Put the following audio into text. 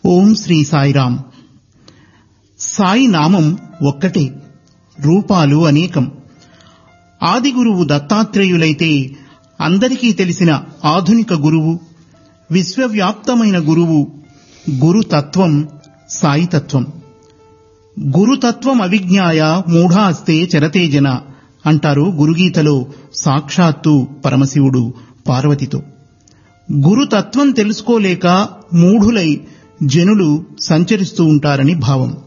ఓం శ్రీ సాయిరాం సాయి నామం ఒక్కటే రూపాలు అనేకం ఆది గురువు దత్తాత్రేయులైతే అందరికీ తెలిసిన ఆధునిక గురువు విశ్వవ్యాప్తమైన గురువు గురుతత్వం సాయితత్వం గురుతత్వం అవిజ్ఞాయ మూఢాస్తే చరతేజన అంటారు గురుగీతలో సాక్షాత్తు పరమశివుడు పార్వతితో గురుతత్వం తెలుసుకోలేక మూఢులై జనులు సంచరిస్తూ ఉంటారని భావం